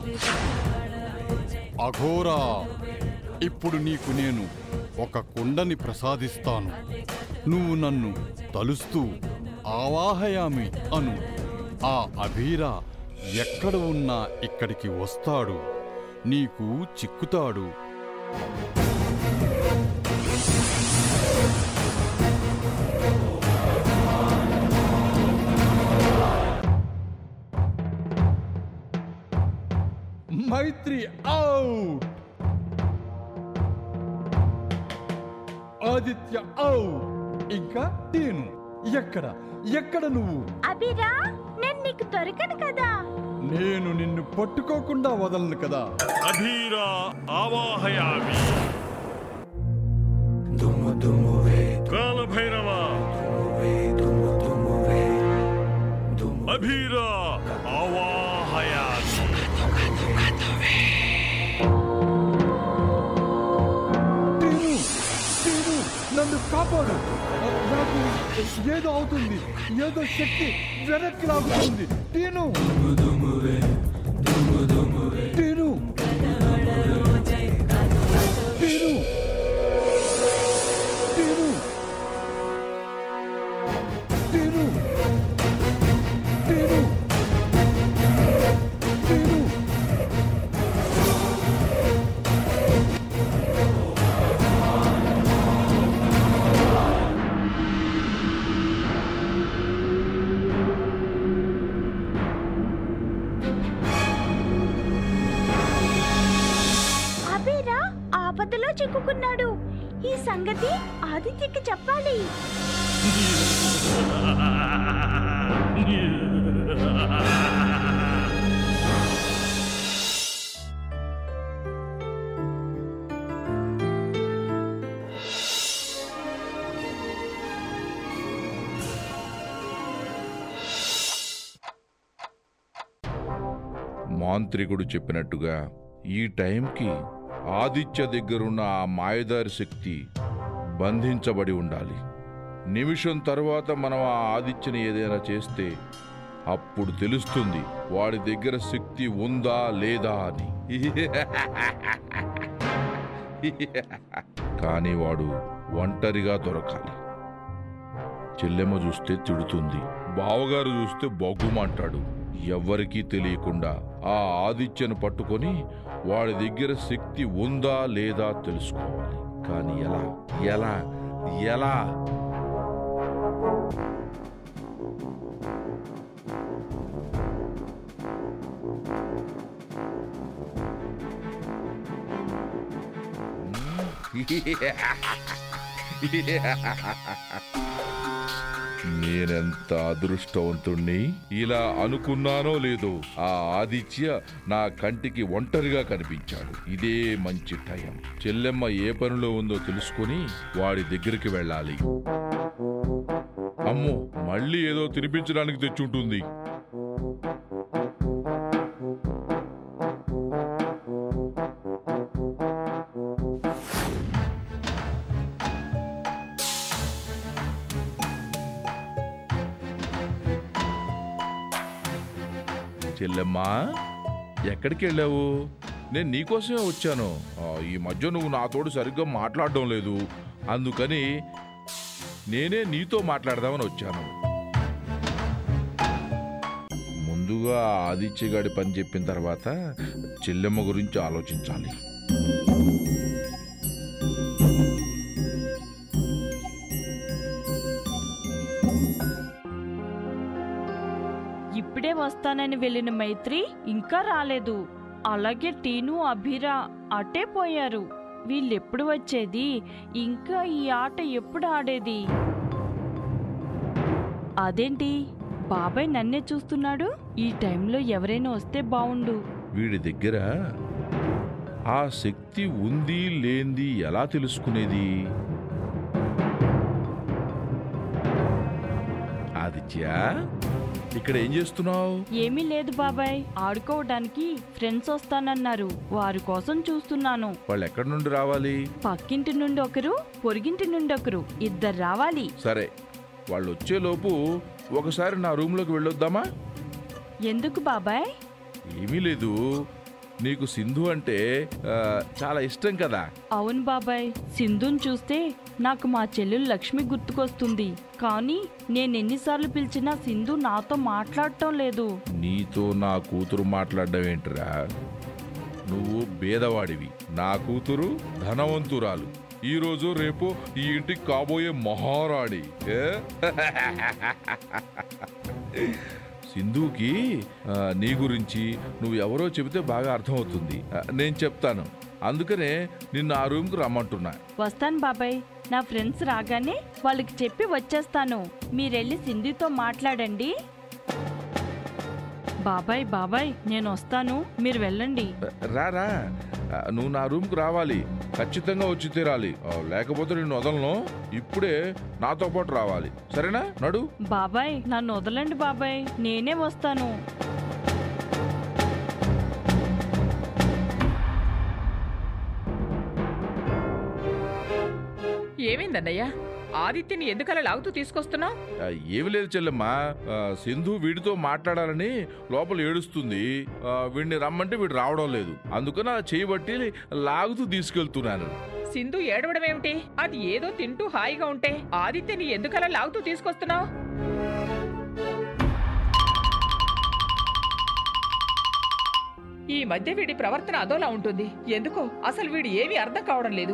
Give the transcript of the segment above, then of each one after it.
అఘోరా ఇప్పుడు నీకు నేను ఒక కుండని ప్రసాదిస్తాను నువ్వు నన్ను తలుస్తూ ఆవాహయామి అను ఆ అభీరా ఎక్కడ ఉన్నా ఇక్కడికి వస్తాడు నీకు చిక్కుతాడు మైత్రి అవుట్ ఆదిత్య అవుట్ ఇంకా టీను ఎక్కడ ఎక్కడ నువ్వు అభిరా నేను నీకు దొరకను కదా నేను నిన్ను పట్టుకోకుండా వదలను కదా అధీరా ఆవాహయామి కాలభైరవ అభీరా ఆవాహయామి టీను టీను నన్ను కాపాడు నాకు ఏదో అవుతుంది ఏదో శక్తి వెనక్కి లాగుతుంది టీను టీను టీను టీను టీను టీను టీను అభిరా ఆపదలో చిక్కుకున్నాడు ఈ సంగతి ఆదిత్యకి చెప్పాలి మాంత్రికుడు చెప్పినట్టుగా ఈ టైంకి ఆదిత్య దగ్గరున్న ఆ మాయదారి శక్తి బంధించబడి ఉండాలి నిమిషం తర్వాత మనం ఆ ఆదిత్యని ఏదైనా చేస్తే అప్పుడు తెలుస్తుంది వాడి దగ్గర శక్తి ఉందా లేదా అని కానీ వాడు ఒంటరిగా దొరకాలి చెల్లెమ్మ చూస్తే తిడుతుంది బావగారు చూస్తే బొగ్గుమంటాడు ఎవ్వరికీ తెలియకుండా ఆ ఆదిత్యను పట్టుకొని వాడి దగ్గర శక్తి ఉందా లేదా తెలుసుకోవాలి కానీ ఎలా ఎలా ఎలా నేనెంత అదృష్టవంతుణ్ణి ఇలా అనుకున్నానో లేదో ఆ ఆదిత్య నా కంటికి ఒంటరిగా కనిపించాడు ఇదే మంచి టైం చెల్లెమ్మ ఏ పనిలో ఉందో తెలుసుకొని వాడి దగ్గరికి వెళ్ళాలి అమ్మో మళ్ళీ ఏదో తినిపించడానికి తెచ్చుంటుంది చెల్లెమ్మా ఎక్కడికి వెళ్ళావు నేను నీకోసమే వచ్చాను ఆ, ఈ మధ్య నువ్వు నాతోడు సరిగ్గా మాట్లాడడం లేదు అందుకని నేనే నీతో మాట్లాడదామని వచ్చాను ముందుగా ఆదిత్య గాడి పని చెప్పిన తర్వాత చెల్లెమ్మ గురించి ఆలోచించాలి ఇప్పుడే వస్తానని వెళ్ళిన మైత్రి ఇంకా రాలేదు అలాగే టీను అభిరా అటే పోయారు వీళ్ళెప్పుడు వచ్చేది ఇంకా ఈ ఆట ఎప్పుడు ఆడేది అదేంటి బాబాయ్ నన్నే చూస్తున్నాడు ఈ టైంలో ఎవరైనా వస్తే బావుండు వీడి దగ్గర ఆ శక్తి ఉంది లేంది ఎలా తెలుసుకునేది ఆదిత్య ఇక్కడ ఏం చేస్తున్నావు ఏమీ లేదు బాబాయ్ ఆడుకోవడానికి ఫ్రెండ్స్ వస్తానన్నారు వారి కోసం చూస్తున్నాను వాళ్ళు ఎక్కడి నుండి రావాలి పక్కింటి నుండి ఒకరు పొరుగింటి నుండి ఒకరు ఇద్దరు రావాలి సరే వాళ్ళు వచ్చేలోపు ఒకసారి నా రూమ్లోకి వెళ్ళొద్దామా ఎందుకు బాబాయ్ ఏమీ లేదు నిన్న రాత్రి నువ్వు నా తోడు సరిగ్గా మాట్లాడడం లేదు అందుకని నీకు సింధు అంటే ఆ, చాలా ఇష్టం కదా అవును బాబాయ్ సింధుని చూస్తే నాకు మా చెల్లెలు లక్ష్మి గుర్తుకొస్తుంది కానీ నేను ఎన్నిసార్లు పిలిచినా సింధు నాతో మాట్లాడటం లేదు నీతో నా కూతురు మాట్లాడడం ఏంటిరా నువ్వు బేదవాడివి నా కూతురు ధనవంతురాలు ఈ రోజు రేపు ఈ ఇంటికి కాబోయే మహారాణి ఏ? సింధుకి ఆ, నీ గురించి నువ్వు ఎవరో చెబితే బాగా అర్థమవుతుంది ఆ, నేను చెప్తాను అందుకనే నిన్ను ఆ రూమ్కి రమ్మంటున్నా వస్తాను బాబాయ్ నా ఫ్రెండ్స్ రాగానే వాళ్ళకి చెప్పి వచ్చేస్తాను మీరెళ్ళి సింధుతో మాట్లాడండి బాబాయ్ బాబాయ్ నేను వస్తాను మీరు వెళ్ళండి రారా ఆ, నువ్వు నా రూమ్కి రావాలి ఖచ్చితంగా వచ్చి తీరాలి ఆ, లేకపోతే నిన్ను వదలను ఇప్పుడే నాతో పాటు రావాలి సరేనా నడు బాబాయ్ నన్ను వదలండి బాబాయ్ నేనే వస్తాను ఏమైందన్నయ్యా ఆదిత్యని ఎందుకలా లాగుతూ తీసుకొస్తున్నావు ఆ, ఏమి లేదు చెల్లెమ్మా ఆ, సింధు వీడితో మాట్లాడాలని లోపల ఏడుస్తుంది ఆ, వీడిని రమ్మంటే వీడు రావడం లేదు అందుకని ఆ చేయబట్టి లాగుతూ తీసుకెళ్తున్నాను సింధు ఏడవడం ఏమిటి అది ఏదో తింటూ హాయిగా ఉంటే ఆదిత్యని ఎందుకలా లాగుతూ తీసుకొస్తున్నావు ఈ మధ్య వీడి ప్రవర్తన అదోలా ఉంటుంది ఎందుకో అసలు వీడి ఏమీ అర్థం కావడం లేదు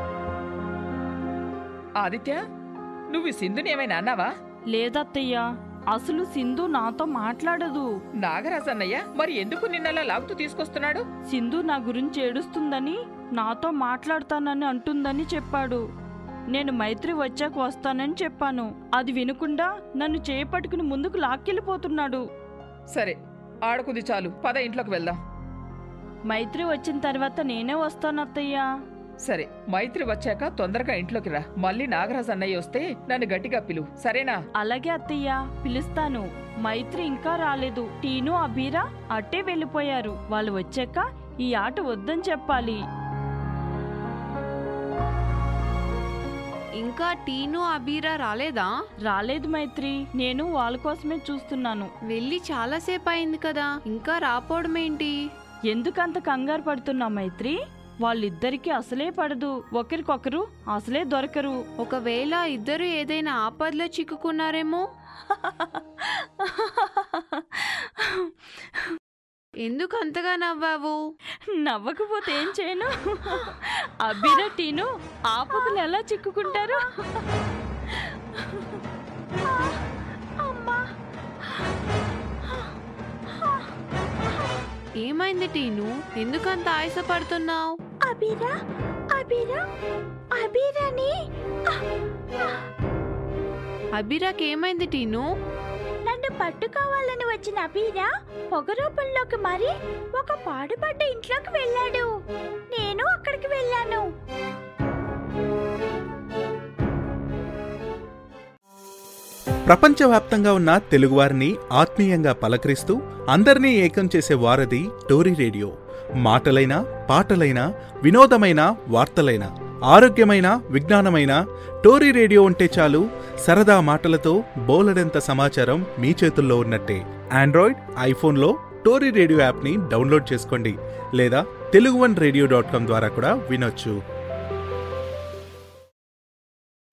ఆదిత్య నువ్వు ఈ సింధుని ఏమైనా అన్నావా లేదత్తయ్య అసలు సింధు నాతో మాట్లాడదు నాగరాజు అన్నయ్య మరి ఎందుకు నిన్నలా లాగుతూ తీసుకొస్తున్నాడు సింధు నా గురించి ఏడుస్తుందని నాతో మాట్లాడతానని అంటుందని చెప్పాడు నేను మైత్రి వచ్చాక వస్తానని చెప్పాను అది వినకుండా నన్ను చేపట్టుకుని ముందుకు లాక్కెళ్ళిపోతున్నాడు సరే ఆడుకుంది చాలు పద ఇంట్లోకి వెళ్దాం మైత్రి వచ్చిన తర్వాత నేనే వస్తాను అత్తయ్య సరే మైత్రి వచ్చాక తొందరగా ఇంట్లోకి రా మళ్ళీ నాగరాజు అన్నయ్య వస్తే నన్ను గట్టిగా పిలువు సరేనా అలాగే అత్తయ్య పిలుస్తాను మైత్రి ఇంకా రాలేదు టీను అబీరా అట్టే వెళ్ళిపోయారు వాళ్ళు వచ్చాక ఈ ఆట వద్దని చెప్పాలి ఇంకా టీను అబీరా రాలేదా రాలేదు మైత్రి నేను వాళ్ళ కోసమే చూస్తున్నాను వెళ్ళి చాలాసేపు అయింది కదా ఇంకా రాపోవడం ఏంటి ఎందుకంత కంగారు పడుతున్నా మైత్రి వాళ్ళిద్దరికీ అసలే పడదు ఒకరికొకరు అసలే దొరకరు ఒకవేళ ఇద్దరు ఏదైనా ఆపదలో చిక్కుకున్నారేమో ఎందుకు అంతగా నవ్వావు నవ్వకపోతే ఏం చేయను అబ్బిరా టీను ఆపదలు ఎలా చిక్కుకుంటారు అమ్మా ఏమైంది టీను ఎందుకు అంత ఆయాసపడుతున్నావు అబీరా అబీరా అబీరాని అబీరాకి ఏమైంది టీను నన్ను పట్టుకోవాలని వచ్చిన అబీరా పొగ రూపంలోకి మారి ఒక పాడుపడ్డ ఇంట్లోకి వెళ్ళాడు నేను అక్కడికి వెళ్ళాను ప్రపంచవ్యాప్తంగా ఉన్న తెలుగువారిని ఆత్మీయంగా పలకరిస్తూ అందరినీ ఏకం చేసే వారధి టోరీ రేడియో మాటలైన పాటలైన వినోదమైన వార్తలైన ఆరోగ్యమైన విజ్ఞానమైన టోరీ రేడియో ఉంటే చాలు సరదా మాటలతో బోలెడంత సమాచారం మీ చేతుల్లో ఉన్నట్టే ఆండ్రాయిడ్ ఐఫోన్లో టోరీ రేడియో యాప్ని డౌన్లోడ్ చేసుకోండి లేదా Telugu one radio dot com ద్వారా కూడా వినొచ్చు